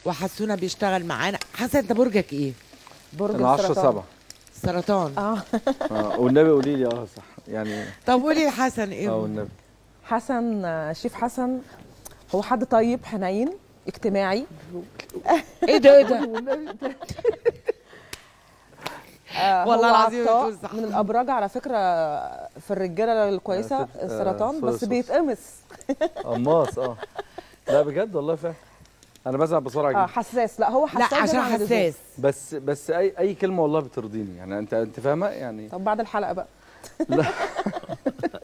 وحسونا بيشتغل معانا حسن انت برجك ايه برج انا 10 السرطان 7 سرطان اه اه والنبي قولي لي اه صح يعني طب قولي لحسن اه ايه والنبي حسن آه، شيف حسن هو حد طيب حنين اجتماعي ايه ده ايه ده آه، والله هو العظيم عطاء بتقول صح. من الابراج على فكره في الرجاله الكويسه آه، ست- آه، السرطان سوري، بس سوري. بيتقمص قماص اه لا بجد والله فعلا انا بزعل بسرعه اه جدا حساس لا هو لا حساس عشان زيادة عن اللزوم. حساس بس بس اي اي كلمه والله بترضيني يعني انت انت فاهمه يعني طب بعد الحلقه بقى